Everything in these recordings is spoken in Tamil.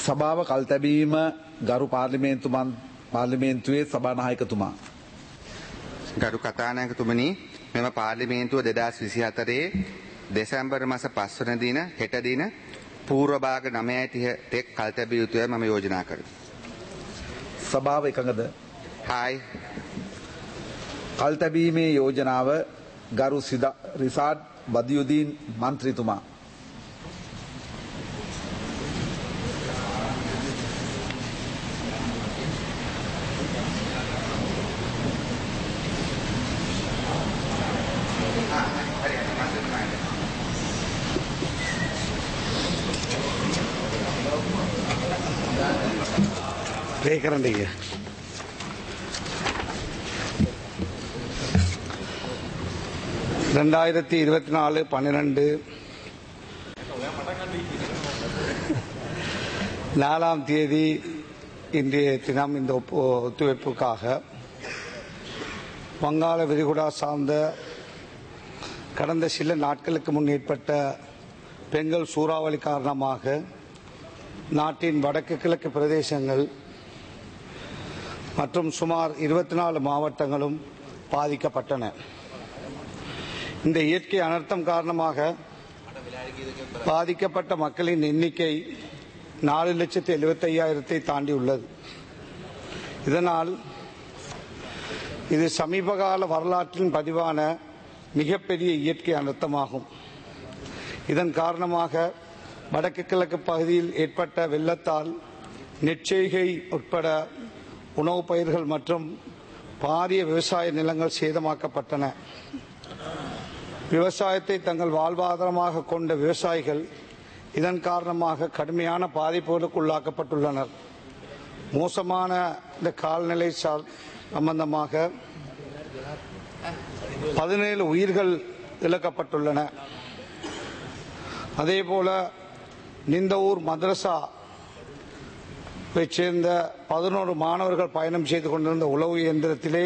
සභාව කල් තැබීම ගරු පාර්ලිමේන්තුමන් පාර්ලිමේන්තුවේ සභානායකතුමා. ගරු කතානායකතුමනි මෙම පාර්ලිමේන්තුව දෙදස් විසි හතරේ දෙසැම්බර් මස පස්වන දින හෙට දින පූර්වභාග නමය ඇතිහ තෙක් කල් තැබිය යුතුය මම යෝජනා කර. සභාව එකඟද. හායි කල් තැබීමේ යෝජනාව ගරු සිද රිසාඩ් බදියුදීන් මන්ත්‍රීතුමා. ப்ளே கரண்டிங்க ரெண்டாயிரத்தி இருபத்தி நாலு பன்னிரெண்டு நாலாம் தேதி இன்றைய தினம் இந்த ஒப்பு- ஒத்துழைப்புக்காக வங்காள விரிகுடா சார்ந்த கடந்த சில நாட்களுக்கு முன் ஏற்பட்ட பெண்கள் சூறாவளி காரணமாக நாட்டின் வடக்கு கிழக்கு பிரதேசங்கள் மற்றும் சுமார் இருபத்தி நாலு மாவட்டங்களும் பாதிக்கப்பட்டன இந்த இயற்கை அனர்த்தம் காரணமாக பாதிக்கப்பட்ட மக்களின் எண்ணிக்கை நாலு லட்சத்தி எழுபத்தி ஐயாயிரத்தை தாண்டியுள்ளது இதனால் இது சமீபகால வரலாற்றின் பதிவான மிகப்பெரிய இயற்கை அனர்த்தமாகும் இதன் காரணமாக வடக்கு கிழக்கு பகுதியில் ஏற்பட்ட வெள்ளத்தால் நெற்செய்கை உட்பட உணவுப் பயிர்கள் மற்றும் பாரிய விவசாய நிலங்கள் சேதமாக்கப்பட்டன விவசாயத்தை தங்கள் வாழ்வாதாரமாக கொண்ட விவசாயிகள் இதன் காரணமாக கடுமையான பாதிப்புகளுக்கு உள்ளாக்கப்பட்டுள்ளனர் மோசமான இந்த கால்நிலை சார் சம்பந்தமாக பதினேழு உயிர்கள் இழக்கப்பட்டுள்ளன அதேபோல நிந்தவூர் மദ്രസா சேர்ந்த பதினோரு மாணவர்கள் பயணம் செய்து கொண்டிருந்த உளவு இயந்திரத்திலே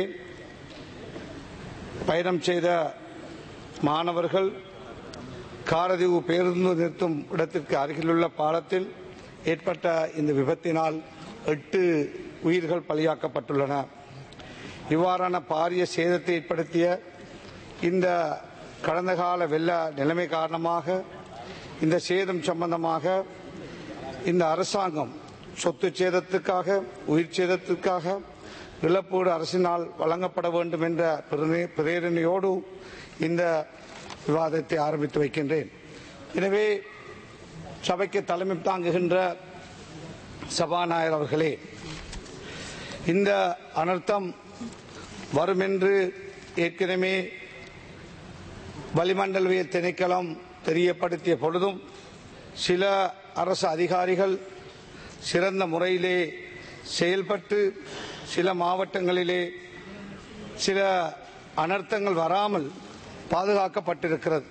பயணம் செய்த மாணவர்கள் காரதீவு பேருந்து நிறுத்தும் இடத்திற்கு அருகிலுள்ள பாலத்தில் ஏற்பட்ட இந்த விபத்தினால் எட்டு உயிர்கள் பலியாக்கப்பட்டுள்ளன இவ்வாறான பாரிய சேதத்தை ஏற்படுத்திய இந்த கடந்த கால வெள்ள நிலைமை காரணமாக இந்த சேதம் சம்பந்தமாக இந்த அரசாங்கம் சொத்து சேதத்துக்காக உயிர் சேதத்திற்காக இழப்பீடு அரசினால் வழங்கப்பட வேண்டும் என்ற பிரேரணை- பிரேரணையோடு இந்த விவாதத்தை ஆரம்பித்து வைக்கின்றேன் எனவே சபைக்கு தலைமை தாங்குகின்ற சபாநாயகர் அவர்களே இந்த அனர்த்தம் வரும் என்று ஏற்கனவே வளிமண்டலவியல் திணைக்களம் தெரியப்படுத்திய பொழுதும் சில அரசு அதிகாரிகள் சிறந்த முறையிலே செயல்பட்டு சில மாவட்டங்களிலே சில அனர்த்தங்கள் வராமல் பாதுகாக்கப்பட்டிருக்கிறது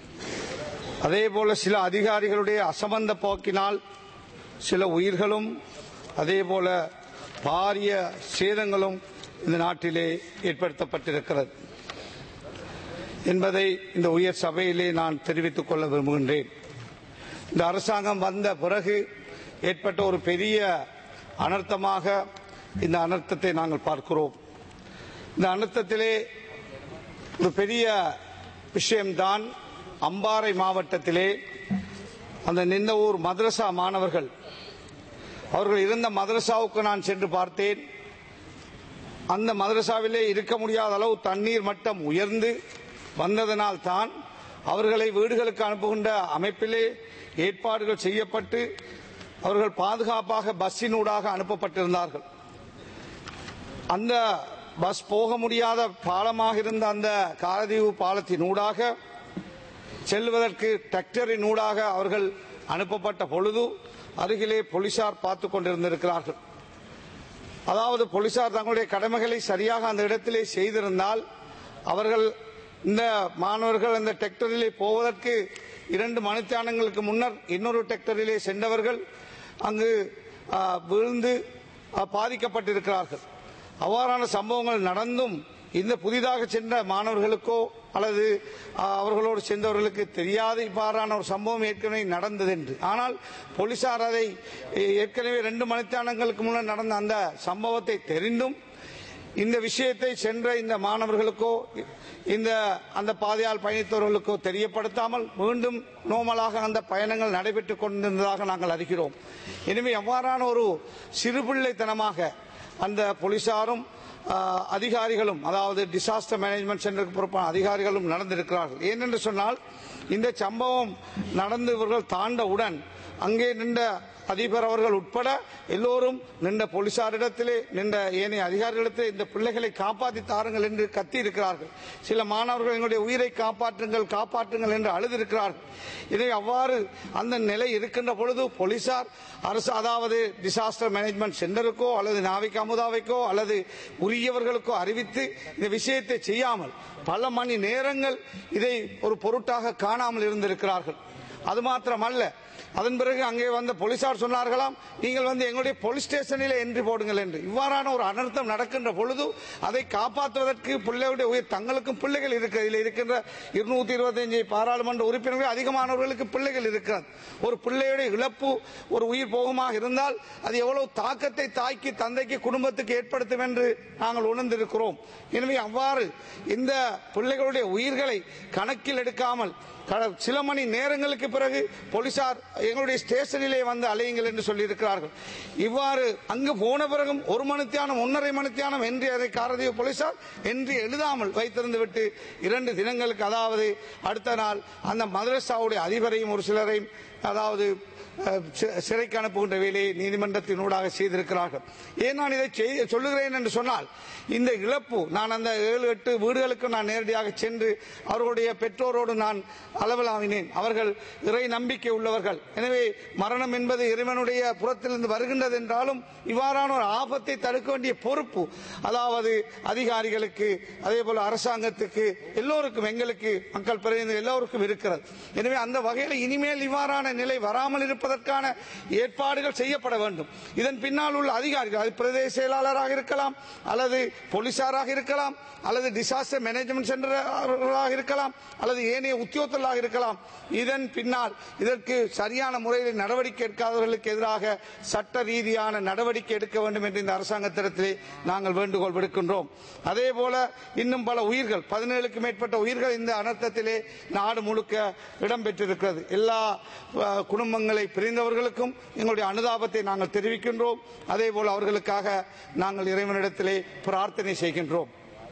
அதேபோல சில அதிகாரிகளுடைய அசமந்த போக்கினால் சில உயிர்களும் அதேபோல பாரிய சேதங்களும் இந்த நாட்டிலே ஏற்படுத்தப்பட்டிருக்கிறது என்பதை இந்த உயர் சபையிலே நான் தெரிவித்துக் கொள்ள விரும்புகின்றேன் இந்த அரசாங்கம் வந்த பிறகு ஏற்பட்ட ஒரு பெரிய அனர்த்தமாக இந்த அனர்த்தத்தை நாங்கள் பார்க்கிறோம் இந்த அனர்த்தத்திலே ஒரு பெரிய விஷயம்தான் அம்பாறை மாவட்டத்திலே அந்த நிந்தவூர் மதரசா மாணவர்கள் அவர்கள் இருந்த மதரசாவுக்கு நான் சென்று பார்த்தேன் அந்த மதரசாவிலே இருக்க முடியாத அளவு தண்ணீர் மட்டம் உயர்ந்து வந்ததனால் தான் அவர்களை வீடுகளுக்கு அனுப்புகின்ற அமைப்பிலே ஏற்பாடுகள் செய்யப்பட்டு அவர்கள் பாதுகாப்பாக பஸ்ஸினூடாக அனுப்பப்பட்டிருந்தார்கள் அந்த பஸ் போக முடியாத பாலமாக இருந்த அந்த காரதீவு பாலத்தினூடாக செல்வதற்கு டிராக்டரின் ஊடாக அவர்கள் அனுப்பப்பட்ட பொழுது அருகிலே போலீசார் பார்த்து கொண்டிருந்திருக்கிறார்கள் அதாவது போலீசார் தங்களுடைய கடமைகளை சரியாக அந்த இடத்திலே செய்திருந்தால் அவர்கள் இந்த மாணவர்கள் அந்த டிராக்டரிலே போவதற்கு இரண்டு மணித்தானங்களுக்கு முன்னர் இன்னொரு டிராக்டரிலே சென்றவர்கள் அங்கு ஆ, விழுந்து ஆ, பாதிக்கப்பட்டிருக்கிறார்கள் அவ்வாறான சம்பவங்கள் நடந்தும் இந்த புதிதாக சென்ற மாணவர்களுக்கோ அல்லது அஹ், அவர்களோடு சென்றவர்களுக்கு தெரியாது இவ்வாறான ஒரு சம்பவம் ஏற்கனவே நடந்தது என்று ஆனால் போலீசார் அதை அஹ், ஏற்கனவே ரெண்டு மணித்தானங்களுக்கு முன்னர் நடந்த அந்த சம்பவத்தை தெரிந்தும் இந்த விஷயத்தை சென்ற இந்த மாணவர்களுக்கோ இந்த அந்த பாதையால் பயணித்தவர்களுக்கோ தெரியப்படுத்தாமல் மீண்டும் நோமலாக அந்த பயணங்கள் நடைபெற்றுக் கொண்டிருந்ததாக நாங்கள் அறிகிறோம் எனவே எவ்வாறான ஒரு சிறுபிள்ளைத்தனமாக அந்த போலீசாரும் ஆஹ், அதிகாரிகளும் அதாவது டிசாஸ்டர் மேனேஜ்மெண்ட் சென்டருக்கு பொறுப்பான அதிகாரிகளும் நடந்திருக்கிறார்கள் ஏனென்று சொன்னால் இந்த சம்பவம் நடந்து இவர்கள் தாண்டவுடன் அங்கே நின்ற அதிபர் அவர்கள் உட்பட எல்லோரும் நின்ற போலீசாரிடத்திலே நின்ற ஏனைய அதிகாரிகளிடத்திலே இந்த பிள்ளைகளை காப்பாற்றி தாருங்கள் என்று கத்தி இருக்கிறார்கள் சில மாணவர்கள் எங்களுடைய உயிரை காப்பாற்றுங்கள் காப்பாற்றுங்கள் என்று அழுதிருக்கிறார்கள் இதை அவ்வாறு அந்த நிலை இருக்கின்ற பொழுது போலீசார் அரசு அதாவது டிசாஸ்டர் மேனேஜ்மெண்ட் சென்டருக்கோ அல்லது நாவிக் அமுதாவைக்கோ அல்லது உரியவர்களுக்கோ அறிவித்து இந்த விஷயத்தை செய்யாமல் பல மணி நேரங்கள் இதை ஒரு பொருட்டாக காணாமல் இருந்திருக்கிறார்கள் அது மாத்திரமல்ல அதன் பிறகு அங்கே வந்த போலீசார் சொன்னார்களாம் நீங்கள் வந்து எங்களுடைய போலீஸ் ஸ்டேஷனில் என்ட்ரி போடுங்கள் என்று இவ்வாறான ஒரு அனர்த்தம் நடக்கின்ற பொழுது அதை காப்பாற்றுவதற்கு பிள்ளைகளுடைய உயிர் தங்களுக்கும் பிள்ளைகள் இருக்கு இதில் இருக்கின்ற இருநூத்தி இருபத்தஞ்சு பாராளுமன்ற உறுப்பினர்கள் அதிகமானவர்களுக்கு பிள்ளைகள் இருக்கிறது ஒரு பிள்ளையுடைய இழப்பு ஒரு உயிர் போகமாக இருந்தால் அது எவ்வளவு தாக்கத்தை தாய்க்கு தந்தைக்கு குடும்பத்துக்கு ஏற்படுத்தும் என்று நாங்கள் உணர்ந்திருக்கிறோம் எனவே அவ்வாறு இந்த பிள்ளைகளுடைய உயிர்களை கணக்கில் எடுக்காமல் கட- சில மணி நேரங்களுக்கு பிறகு போலீசார் எங்களுடைய ஸ்டேஷனிலே வந்து அலையுங்கள் என்று சொல்லியிருக்கிறார்கள் இவ்வாறு அங்கு போன பிறகும் ஒரு மணித்தியானம் ஒன்றரை மணித்தியானம் என்று அதை காரதீவு போலீசார் என்று எழுதாமல் வைத்திருந்து விட்டு இரண்டு தினங்களுக்கு அதாவது அடுத்த நாள் அந்த மதரசாவுடைய அதிபரையும் ஒரு சிலரையும் அதாவது அஹ், சி- சிறைக்கு அனுப்புகின்ற வேலையை நீதிமன்றத்தினூடாக செய்திருக்கிறார்கள் ஏன் நான் இதை செய்ய- சொல்லுகிறேன் என்று சொன்னால் இந்த இழப்பு நான் அந்த ஏழு எட்டு வீடுகளுக்கு நான் நேரடியாக சென்று அவர்களுடைய பெற்றோரோடு நான் அளவலாவினேன் அவர்கள் இறை நம்பிக்கை உள்ளவர்கள் எனவே மரணம் என்பது இறைவனுடைய புறத்திலிருந்து வருகின்றது என்றாலும் இவ்வாறான ஒரு ஆபத்தை தடுக்க வேண்டிய பொறுப்பு அதாவது அதிகாரிகளுக்கு அதே போல அரசாங்கத்துக்கு எல்லோருக்கும் எங்களுக்கு மக்கள் பிரதிநிதி எல்லோருக்கும் இருக்கிறது எனவே அந்த வகையில் இனிமேல் இவ்வாறான நிலை வராமல் இருப்பதற்கான ஏற்பாடுகள் செய்யப்பட வேண்டும் இதன் பின்னால் உள்ள அதிகாரிகள் அது பிரதேச செயலாளராக இருக்கலாம் அல்லது போலீசாராக இருக்கலாம் அல்லது டிசாஸ்டர் மேனேஜ்மெண்ட் சென்டராக இருக்கலாம் அல்லது ஏனைய உத்தியோகத்தலாக இருக்கலாம் இதன் பின்னால் இதற்கு சரியான முறையில் நடவடிக்கை எடுக்காதவர்களுக்கு எதிராக சட்ட ரீதியான நடவடிக்கை எடுக்க வேண்டும் என்று இந்த அரசாங்கத்திடத்திலே நாங்கள் வேண்டுகோள் விடுக்கின்றோம் அதே போல இன்னும் பல உயிர்கள் பதினேழுக்கு மேற்பட்ட உயிர்கள் இந்த அனர்த்தத்திலே நாடு முழுக்க இடம்பெற்றிருக்கிறது எல்லா அஹ், குடும்பங்களை பிரிந்தவர்களுக்கும் எங்களுடைய அனுதாபத்தை நாங்கள் தெரிவிக்கின்றோம் அதே போல அவர்களுக்காக நாங்கள் இறைவனிடத்திலே பிரார்த்தனை செய்கின்றோம்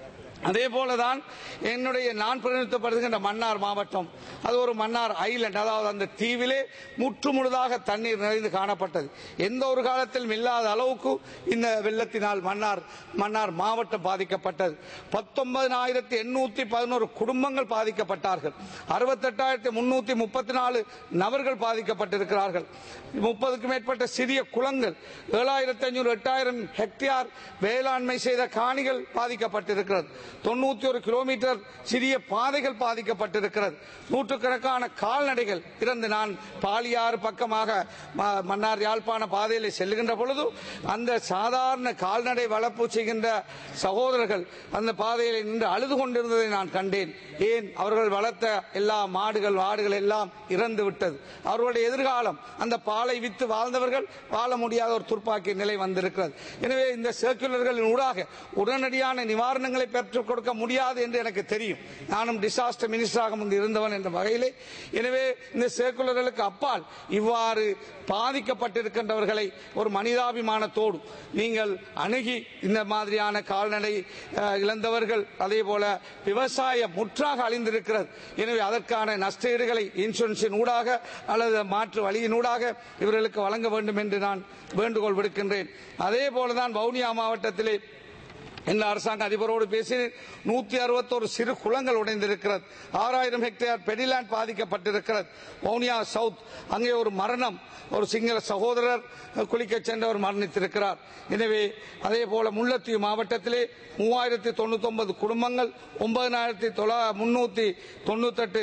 அதே போலதான் என்னுடைய நான் பிரதிநிதித்துவப்படுகின்ற மன்னார் மாவட்டம் அது ஒரு மன்னார் ஐலண்ட் அதாவது அந்த தீவிலே முற்று முழுதாக தண்ணீர் நிறைந்து காணப்பட்டது எந்த ஒரு காலத்திலும் இல்லாத அளவுக்கு இந்த வெள்ளத்தினால் மன்னார் மன்னார் மாவட்டம் பாதிக்கப்பட்டது பத்தொன்பதாயிரத்தி எண்ணூத்தி பதினோரு குடும்பங்கள் பாதிக்கப்பட்டார்கள் அறுபத்தெட்டாயிரத்தி முன்னூத்தி முப்பத்தி நாலு நபர்கள் பாதிக்கப்பட்டிருக்கிறார்கள் முப்பதுக்கும் மேற்பட்ட சிறிய குளங்கள் ஏழாயிரத்தி ஐநூறு எட்டாயிரம் ஹெக்டேர் வேளாண்மை செய்த காணிகள் பாதிக்கப்பட்டிருக்கிறது தொண்ணூத்தி ஒரு கிலோமீட்டர் சிறிய பாதைகள் பாதிக்கப்பட்டிருக்கிறது நூற்றுக்கணக்கான கால்நடைகள் இறந்து நான் பாலியாறு பக்கமாக ம- மன்னார் யாழ்ப்பாண பாதையில் செல்லுகின்ற பொழுது அந்த சாதாரண கால்நடை வளர்ப்பு செய்கின்ற சகோதரர்கள் அந்த பாதையில் நின்று அழுது கொண்டிருந்ததை நான் கண்டேன் ஏன் அவர்கள் வளர்த்த எல்லா மாடுகள் ஆடுகள் எல்லாம் இறந்து விட்டது அவர்களுடைய எதிர்காலம் அந்த பாலை வித்து வாழ்ந்தவர்கள் வாழ முடியாத ஒரு துர்ப்பாக்கிய நிலை வந்திருக்கிறது எனவே இந்த சர்க்குலர்களின் ஊடாக உடனடியான நிவாரணங்களை பெற்றுக் கொடுக்க முடியாது என்று எனக்கு தெரியும் நானும் டிசாஸ்டர் மினிஸ்டராக முன்பு இருந்தவன் என்ற வகையிலே எனவே இந்த சர்க்குலர்களுக்கு அப்பால் இவ்வாறு பாதிக்கப்பட்டிருக்கின்றவர்களை ஒரு மனிதாபிமானத்தோடு நீங்கள் அணுகி இந்த மாதிரியான கால்நடை அஹ், இழந்தவர்கள் அதே போல விவசாயம் முற்றாக அழிந்திருக்கிறது எனவே அதற்கான நஷ்டஈடுகளை இன்சூரன்ஸின் ஊடாக அல்லது மாற்று வழியின் ஊடாக இவர்களுக்கு வழங்க வேண்டும் என்று நான் வேண்டுகோள் விடுக்கின்றேன் அதே போலதான் வவுனியா மாவட்டத்திலே இந்த அரசாங்க அதிபரோடு பேசினேன் நூத்தி அறுபத்தோரு சிறு குளங்கள் உடைந்திருக்கிறது ஆறாயிரம் ஹெக்டேர் பெடிலேண்ட் பாதிக்கப்பட்டிருக்கிறது வவுனியா சவுத் அங்கே ஒரு மரணம் ஒரு சிங்கள சகோதரர் குளிக்க சென்றவர் மரணித்திருக்கிறார் எனவே அதே போல முல்லைத்தீவு மாவட்டத்திலே மூவாயிரத்தி தொண்ணூத்தி ஒன்பது குடும்பங்கள் ஒன்பதாயிரத்தி தொள்ளா முன்னூத்தி தொண்ணூத்தெட்டு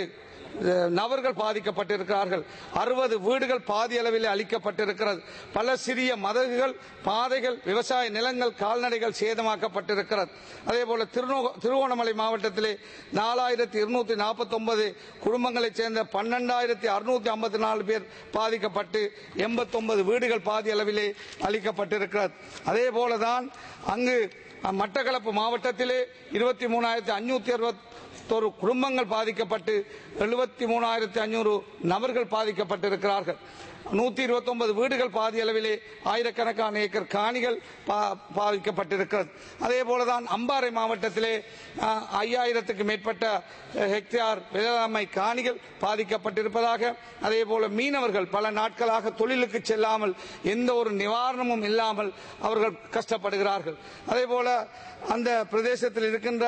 அஹ், நபர்கள் பாதிக்கப்பட்டிருக்கிறார்கள் அறுபது வீடுகள் பாதி அளவில் அளிக்கப்பட்டிருக்கிறது பல சிறிய மதகுகள் பாதைகள் விவசாய நிலங்கள் கால்நடைகள் சேதமாக்கப்பட்டிருக்கிறது அதே போல திருநோ- திருவோணமலை மாவட்டத்திலே நாலாயிரத்தி இருநூத்தி நாற்பத்தி ஒன்பது குடும்பங்களைச் சேர்ந்த பன்னெண்டாயிரத்தி அறுநூத்தி ஐம்பத்தி நாலு பேர் பாதிக்கப்பட்டு எண்பத்தி ஒன்பது வீடுகள் பாதி அளவிலே அளிக்கப்பட்டிருக்கிறது அதே போலதான் அங்கு அஹ், மட்டக்களப்பு மாவட்டத்திலே இருபத்தி மூணாயிரத்தி அஞ்சூத்தி அறுபத்தொரு குடும்பங்கள் பாதிக்கப்பட்டு எழுபத்தி மூணாயிரத்தி ஐநூறு நபர்கள் பாதிக்கப்பட்டிருக்கிறார்கள் நூத்தி இருபத்தி ஒன்பது வீடுகள் பாதி அளவிலே ஆயிரக்கணக்கான ஏக்கர் காணிகள் பா- பாதிக்கப்பட்டிருக்கிறது அதே போலதான் அம்பாறை மாவட்டத்திலே அஹ், ஐயாயிரத்துக்கு மேற்பட்ட அஹ், ஹெக்டேர் வேளாண்மை காணிகள் பாதிக்கப்பட்டிருப்பதாக அதே போல மீனவர்கள் பல நாட்களாக தொழிலுக்கு செல்லாமல் எந்த ஒரு நிவாரணமும் இல்லாமல் அவர்கள் கஷ்டப்படுகிறார்கள் அதே போல அந்த பிரதேசத்தில் இருக்கின்ற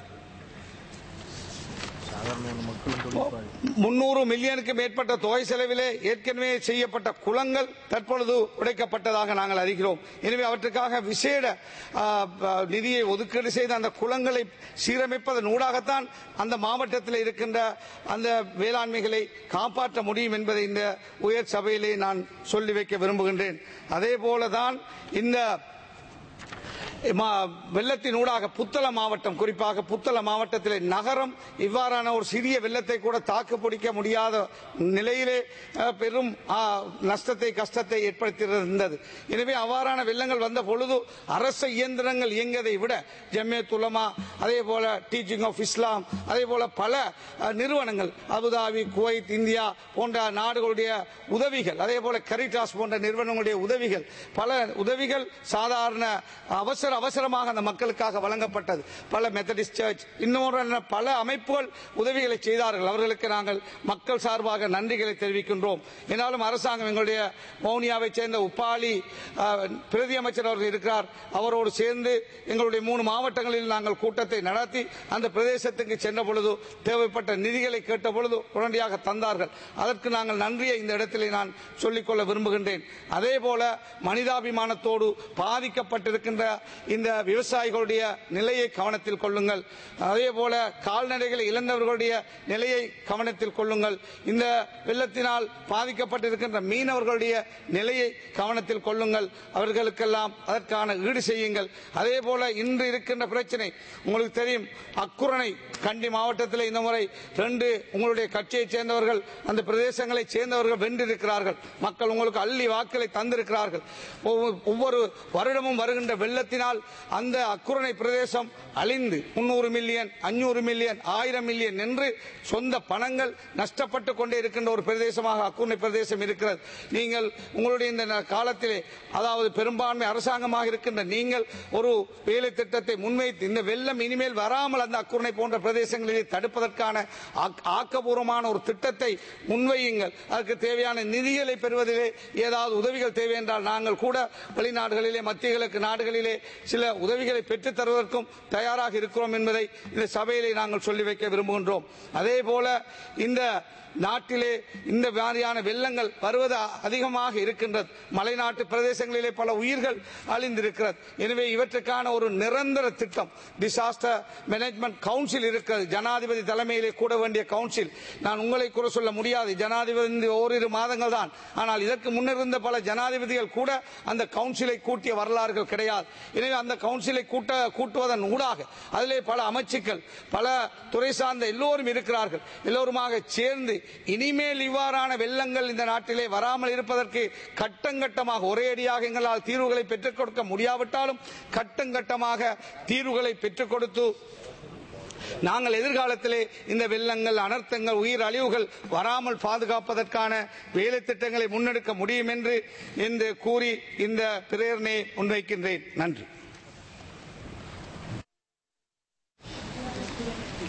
முன்னூறு மில்லியனுக்கு மேற்பட்ட தொகை செலவிலே ஏற்கனவே செய்யப்பட்ட குளங்கள் தற்பொழுது உடைக்கப்பட்டதாக நாங்கள் அறிகிறோம் எனவே அவற்றுக்காக விசேட ஆ, ஆ, நிதியை ஒதுக்கீடு செய்து அந்த குளங்களை சீரமைப்பதன் ஊடாகத்தான் அந்த மாவட்டத்தில் இருக்கின்ற அந்த வேளாண்மைகளை காப்பாற்ற முடியும் என்பதை இந்த உயர் சபையிலே நான் சொல்லி வைக்க விரும்புகின்றேன் அதே போலதான் இந்த மா- வெள்ளத்தின் ஊடாக புத்தள மாவட்டம் குறிப்பாக புத்தள மாவட்டத்திலே நகரம் இவ்வாறான ஒரு சிறிய வெள்ளத்தை கூட தாக்கு பிடிக்க முடியாத நிலையிலே அஹ், பெரும் ஆ, நஷ்டத்தை கஷ்டத்தை ஏற்படுத்தியிருந்தது எனவே அவ்வாறான வெள்ளங்கள் வந்த பொழுது அரச இயந்திரங்கள் இயங்கியதை விட ஜம்மியத் உலமா அதே போல டீச்சிங் ஆஃப் இஸ்லாம் அதே போல பல அஹ், நிறுவனங்கள் அபுதாபி குவைத் இந்தியா போன்ற நாடுகளுடைய உதவிகள் அதே போல கரிட்டாஸ் போன்ற நிறுவனங்களுடைய உதவிகள் பல உதவிகள் சாதாரண அவசர அவசரமாக அந்த மக்களுக்காக வழங்கப்பட்டது பல மெத்தடிஸ்ட் சர்ச் இன்னொரு பல அமைப்புகள் உதவிகளை செய்தார்கள் அவர்களுக்கு நாங்கள் மக்கள் சார்பாக நன்றிகளை தெரிவிக்கின்றோம் என்னாலும் அரசாங்கம் எங்களுடைய மௌனியாவை சேர்ந்த உப்பாலி அஹ், பிரதி அமைச்சர் அவர்கள் இருக்கிறார் அவரோடு சேர்ந்து எங்களுடைய மூணு மாவட்டங்களில் நாங்கள் கூட்டத்தை நடத்தி அந்த பிரதேசத்துக்கு சென்ற பொழுது தேவைப்பட்ட நிதிகளை கேட்ட பொழுது உடனடியாக தந்தார்கள் அதற்கு நாங்கள் நன்றியை இந்த இடத்திலே நான் சொல்லிக்கொள்ள விரும்புகின்றேன் அதே போல மனிதாபிமானத்தோடு பாதிக்கப்பட்டிருக்கின்ற இந்த விவசாயிகளுடைய நிலையை கவனத்தில் கொள்ளுங்கள் அதே போல கால்நடைகளை இழந்தவர்களுடைய நிலையை கவனத்தில் கொள்ளுங்கள் இந்த வெள்ளத்தினால் பாதிக்கப்பட்டிருக்கின்ற மீனவர்களுடைய நிலையை கவனத்தில் கொள்ளுங்கள் அவர்களுக்கெல்லாம் அதற்கான ஈடு செய்யுங்கள் அதே போல இன்று இருக்கின்ற பிரச்சனை உங்களுக்கு தெரியும் அக்குரணை கண்டி மாவட்டத்தில் இந்த முறை ரெண்டு உங்களுடைய கட்சியைச் சேர்ந்தவர்கள் அந்த பிரதேசங்களை சேர்ந்தவர்கள் வென்றிருக்கிறார்கள் மக்கள் உங்களுக்கு அள்ளி வாக்களை தந்திருக்கிறார்கள் ஒவ்வொரு- ஒவ்வொரு வருடமும் வருகின்ற வெள்ளத்தினால் அந்த அக்குரணை பிரதேசம் அழிந்து முன்னூறு மில்லியன் அஞ்சூறு மில்லியன் ஆயிரம் மில்லியன் என்று சொந்த பணங்கள் நஷ்டப்பட்டு கொண்டே இருக்கின்ற ஒரு பிரதேசமாக அக்குரணை பிரதேசம் இருக்கிறது நீங்கள் உங்களுடைய இந்த ந- காலத்திலே அதாவது பெரும்பான்மை அரசாங்கமாக இருக்கின்ற நீங்கள் ஒரு வேலை திட்டத்தை முன்வைத்து இந்த வெள்ளம் இனிமேல் வராமல் அந்த அக்குரணை போன்ற பிரதேசங்களிலே தடுப்பதற்கான ஆக்க- ஆக்கப்பூர்வமான ஒரு திட்டத்தை முன்வையுங்கள் அதற்கு தேவையான நிதிகளை பெறுவதிலே ஏதாவது உதவிகள் தேவை என்றால் நாங்கள் கூட வெளிநாடுகளிலே மத்திய கிழக்கு நாடுகளிலே சில உதவிகளை பெற்றுத் தருவதற்கும் தயாராக இருக்கிறோம் என்பதை இந்த சபையிலே நாங்கள் சொல்லி வைக்க விரும்புகின்றோம் அதே போல இந்த நாட்டிலே இந்த மாதிரியான வெள்ளங்கள் வருவது அதிகமாக இருக்கின்றது மலைநாட்டு பிரதேசங்களிலே பல உயிர்கள் அழிந்திருக்கிறது எனவே இவற்றுக்கான ஒரு நிரந்தர திட்டம் டிசாஸ்டர் மேனேஜ்மெண்ட் கவுன்சில் இருக்கிறது ஜனாதிபதி தலைமையிலே கூட வேண்டிய கவுன்சில் நான் உங்களை குறை சொல்ல முடியாது ஜனாதிபதி ஓரிரு மாதங்கள் தான் ஆனால் இதற்கு முன்னர் இருந்த பல ஜனாதிபதிகள் கூட அந்த கவுன்சிலை கூட்டிய வரலாறுகள் கிடையாது எனவே அந்த கவுன்சிலை கூட்ட கூட்டுவதன் ஊடாக அதிலே பல அமைச்சுக்கள் பல துறை சார்ந்த எல்லோரும் இருக்கிறார்கள் எல்லோருமாக சேர்ந்து இனிமேல் இவ்வாறான வெள்ளங்கள் இந்த நாட்டிலே வராமல் இருப்பதற்கு கட்டங்கட்டமாக ஒரேடியாக எங்களால் தீர்வுகளை பெற்றுக் கொடுக்க முடியாவிட்டாலும் கட்டங்கட்டமாக தீர்வுகளை பெற்றுக் கொடுத்து நாங்கள் எதிர்காலத்திலே இந்த வெள்ளங்கள் அனர்த்தங்கள் உயிர் அழிவுகள் வராமல் பாதுகாப்பதற்கான வேலை திட்டங்களை முன்னெடுக்க முடியும் என்று என்று கூறி இந்த பிரேரணையை முன்வைக்கின்றேன் நன்றி